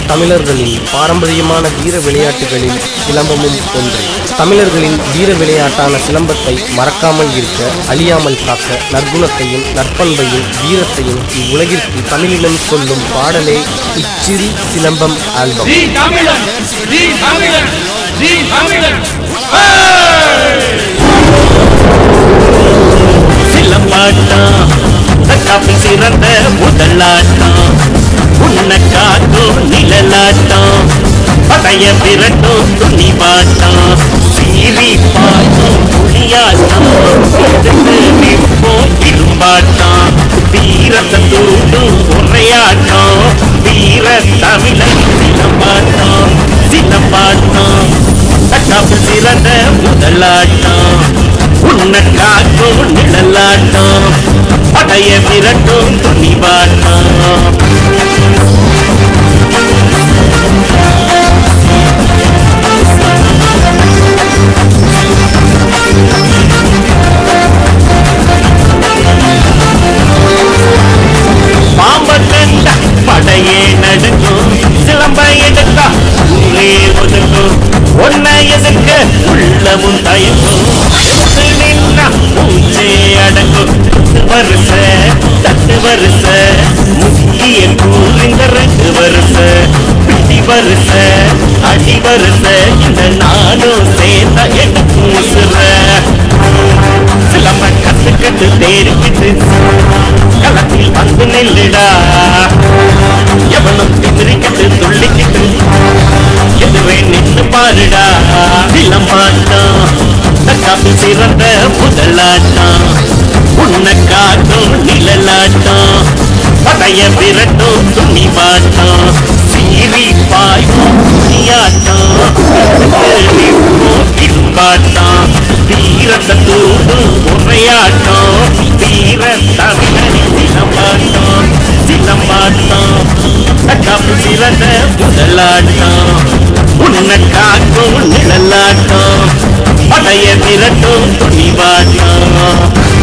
தமிழர்களின் பாரம்பரியமான வீர விளையாட்டுகளில் சிலம்பமும் ஒன்று தமிழர்களின் வீர விளையாட்டான சிலம்பத்தை மறக்காமல் இருக்க அழியாமல் காக்க நற்குணத்தையும் நற்பண்பையும் வீரத்தையும் இவ்வுலகிற்கு தமிழினம் சொல்லும் பாடலே இச்சிறு சிலம்பம் ஆல்பம் நீ தமிழன் நீ தமிழன் நீ தமிழன் சிலம்பாட்டம் தக்காப்பு சிறந்த முதலாட்டம் உன்னை காக்கும் நிழலாட்டம் படைய விரட்டும் துணிவாட்டம் சீறி பாயும் புலியாட்டம் எதிர்த்து நிற்போம் இரும்பாட்டம் வீரத்தை தூண்டும் உரையாட்டம் வீர தமிழன் சிலம்பாட்டம் சிலம்பாட்டம் தக்காப்பு சிறந்த முதலாட்டம் உன்னை காக்கும் நிழலாட்டம் படைய விரட்டும் துணிவாட்டம் பாம்ப கண்டா படையே நடுங்கும் சிலம்ப எடுத்தா ஊரே ஒதுங்கும் ஒன்ன எதுக்க உள்ளமும் தயங்கும் எடுத்து நின்னா மூச்சே அடங்கும் தட்டு வருஷ தட்டு வருஷ முக்கிய கூறிந்த ரெண்டு வருஷ பிடி வருஷ அடி வருஷ இந்த நானும் சேர்ந்த எடுத்து உசுற சிலம்ப கத்துக்கிட்டு தேடிக்கிட்டு களத்தில் வந்து நில்லுடா எவனும் திமிரிக்கிட்டு துள்ளிக்கிட்டு எதுவே நின்று பாருடா விளம்பாட்டம் தக்காப்பி சிறந்த முதலாட்டம் உன்னை காட்டும் நிழலாட்டம் படைய விரட்டும் துணிவாட்டம் சீறி பாயும் துணியாட்டம் இரும்பாட்டம் வீரத்தை தூண்டும் உரையாட்டம் வீர தமிழனின் சிலம்பாட்டம் சிலம்பாட்டம் தக்காப்பு சிறந்த முதலாட்டம் உன்னை காக்கும் நிழலாட்டம் படைய விரட்டும் துணிவாட்டம்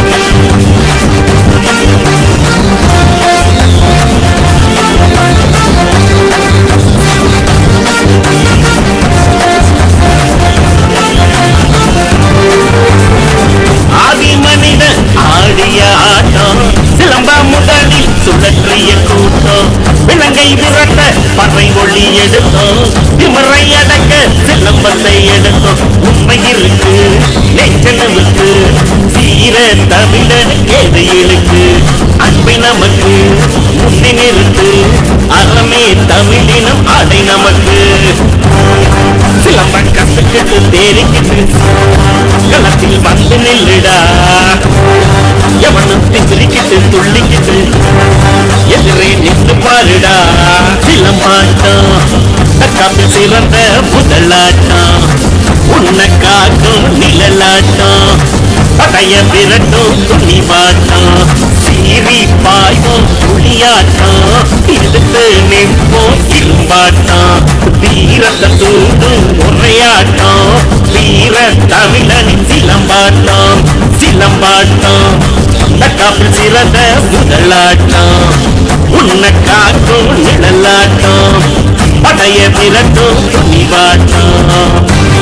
ஆதி மனிதன் ஆடிய ஆட்டம் சிலம்ப முதலில் சுழற்றிய கூட்டம் விலங்கை விரட்ட பறை ஒளி எடுத்தோம் திமரை அடக்க சிலம்பத்தை எடுத்தோம் உண்மை இருக்கு நெஞ்சனவுக்கு சீர தமிழன் எது இழுக்கு அன்பை நமக்கு முன்னே நிறுத்து அறமே தமிழினம் அடை நமக்கு சிலம்ப கத்துக்கிட்டு தேடிக்கிட்டு களத்தில் வந்து நில்லுடா எவனும் திசிரிக்கிட்டு துள்ளிக்கிட்டு எதிரே நின்று பாருடா சிலம்பாட்டம் தக்காப்பு சிறந்த முதலாட்டம் உன்னை காக்கும் நிழலாட்டம் படைய விரட்டும் துணிவாட்டம் சீறி பாயும் புலியாட்டம் எதிர்த்து நிற்போம் இரும்பாட்டம் வீரத்தை தூண்டும் உரையாட்டம் வீர தமிழனின் சிலம்பாட்டம் சிலம்பாட்டம் தக்காப்பு சிறந்த முதலாட்டம் உன்னை காக்கும் நிழலாட்டம் படைய விரட்டும் துணிவாட்டம்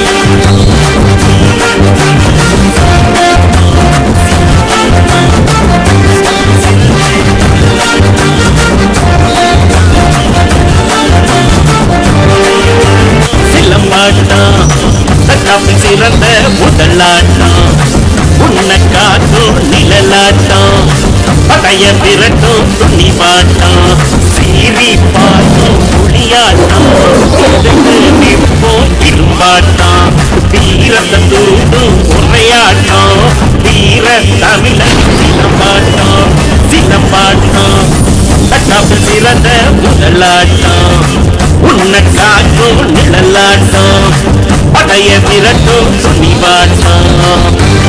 சிலம்பாட்டம் தக்காப்பு சிறந்த முதலாட்டம் உன்னை காக்கும் நிழலாட்டம் படைய விரட்டும் துணிவாட்டம் சீறி பாயும் புலியாட்டம் எதிர்த்து நிற்போம் இரும்பாட்டம் வீரத்தை தூண்டும் உரையாட்டம் வீர தமிழன் சிலம்பாட்டம் சிலம்பாட்டம் தக்காப்பு சிறந்த முதலாட்டம் உன்னை காக்கும் நிழலாட்டம் படைய விரட்டும் துணிவாட்டம்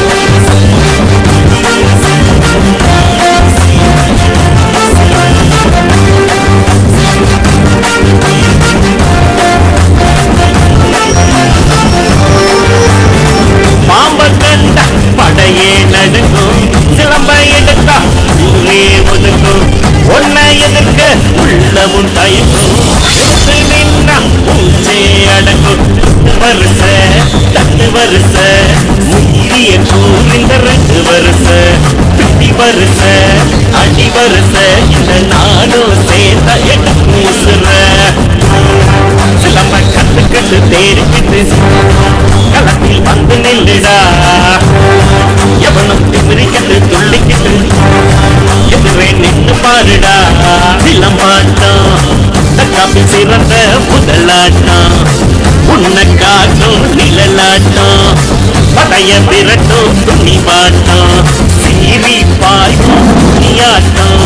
பாம்ப கண்ட படையே நடுங்கும் சிலம்ப எடுத்தா ஊரே ஒதுங்கும் உன்னை எதிர்க்க உள்ளமும் தயங்கும் எதிர்த்து நின்னா மூச்சே அடங்கும் வருஷ தட்டு வருஷ முந்திய கூறிந்த ரெண்டு வருஷ பிடி வருஷ அடி வருஷ இந்த நானும் சேர்ந்த எனக்கு மூசுற சிலம்ப கட்டு கட்டு தேடிக்கிட்டு களத்தில் வந்து நில்லுடா எவனும் திமிரிக்கிட்டு துள்ளிக்கிட்டு எதிரே நின்று பாருடா சிலம்பாட்டம் தக்காப்பில் சிறந்த முதலாட்டம் உன்னை காட்டும் நிழலாட்டம் படைய விரட்டும் துணி பாட்டம் சீறி பாயும் துணியாட்டம்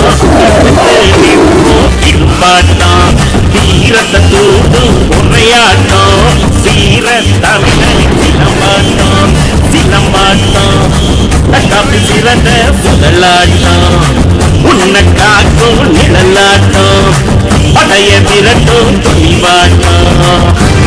இரும்பாட்டம் வீரத்தை தூண்டும் உரையாட்டம் வீர தமிழன் சிலம்பாட்டம் சிலம்பாட்டம் தக்காப்பில் சிறந்த முதலாட்டம் உன்னை காக்கும் நிழலாட்டம் படைய விரட்டும் துணிவாட்டம்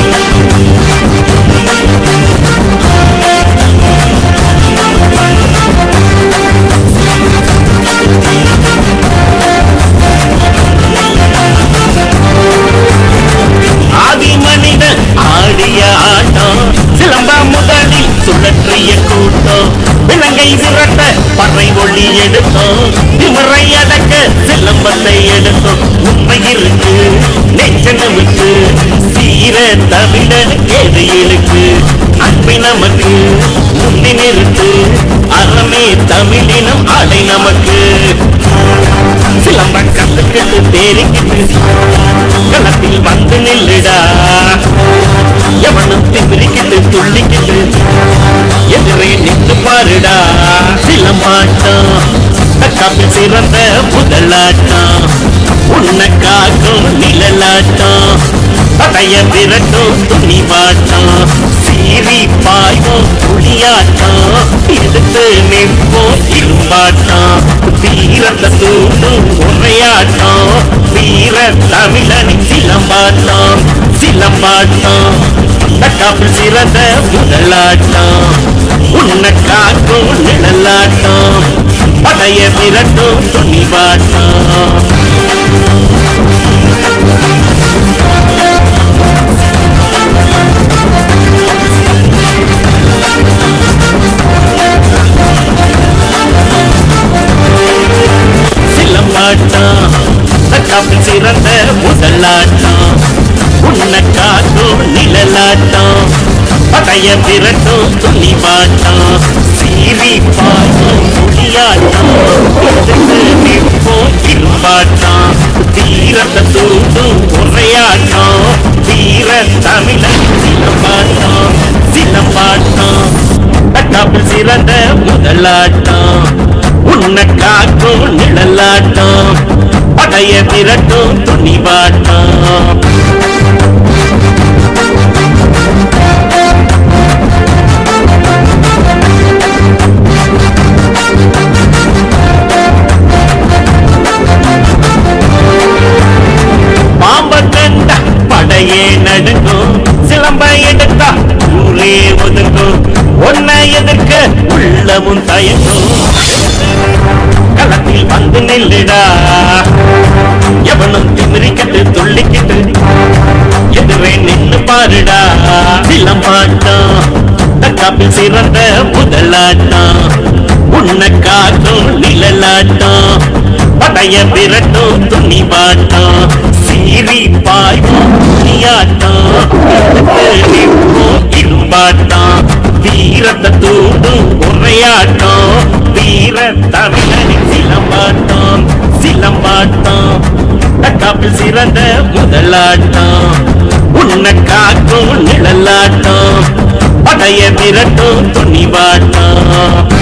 ஆதி மனிதன் ஆடிய ஆட்டம் சிலம்ப முதலில் சுழற்றிய கூட்டம் விலங்கை விரட்ட பறை ஒளி எடுத்தோம் திமரை அடக்க சிலம்பத்தை எடுத்தோம் உண்மை இருக்கு நெஞ்சனமுக்கு சீர தமிழன் கேது இருக்கு அன்பை நமக்கு முன்னி நிறுத்து அறமே தமிழினம் ஆடை நமக்கு சிலம்ப கத்துக்கிட்டு தேறிக்கிட்டு களத்தில் வந்து நில்லுடா எவனும் திமிரிக்கிட்டு துள்ளிக்கிட்டு எதிரே நின்று பாருடா சிலம்பாட்டம் தக்காப்பில் சிறந்த முதலாட்டம் உன்னை காக்கும் நிழலாட்டம் படைய விரட்டும் துணிவாட்டம் சீறி பாய்வோம் புளியாட்டம் எடுத்து நிற்போம் இரும்பாட்டம் வீரத்தை தூண்டும் உரையாட்டம் வீர தமிழனின் சிலம்பாட்டம் சிலம்பாட்டம் தக்காப்பில் சிறந்த முதலாட்டம் உன்னை காக்கும் நிழலாட்டம் படைய விரட்டும் துணிவாட்டம் சிலம்பாட்டம் தக்காப்பில் சிறந்த முதலாட்டம் உன்னை காக்கும் நிழலாட்டம் படைய விரட்டும் துணிவாட்டம் சீறி பாயும் புலியாட்டம் எதிர்த்து நிற்போம் இரும்பாட்டம் வீரத்தை தூண்டும் உரையாட்டம் வீர தமிழன் சிலம்பாட்டம் சிலம்பாட்டம் தக்காப்பில் சிறந்த முதலாட்டம் உன்னை காக்கும் நிழலாட்டம் படைய விரட்டும் துணிவாட்டம் பாம்ப கண்டா படையே நடுங்கும் சிலம்ப எடுத்தா ஊரே ஒதுங்கும் உன்னை எதிர்க்க உள்ளமும் தயங்கும் களத்தில் வந்து நில்லுடா எவனும் திமிரிக்கிட்டு துள்ளிக்கிட்டு எதிரே நின்னு பாருடா சிலம்பாட்டம் தக்காப்பில் சிறந்த முதலாட்டம் உன்னை காக்கும் நிழலாட்டம் படைய விரட்டும் துணிவாட்டம் சீறி பாய்வோம் துணியாட்டம் எடுத்து நிற்போம் இரும்பாட்டம் வீரத்தை தூண்டும் உரையாட்டம் வீர தமிழனின் சிலம்பாட்டம் சிலம்பாட்டம் தக்காப்பில் சிறந்த முதலாட்டம் உன்னை காக்கும் நிழலாட்டம் படைய விரட்டும் துணிவாட்டம்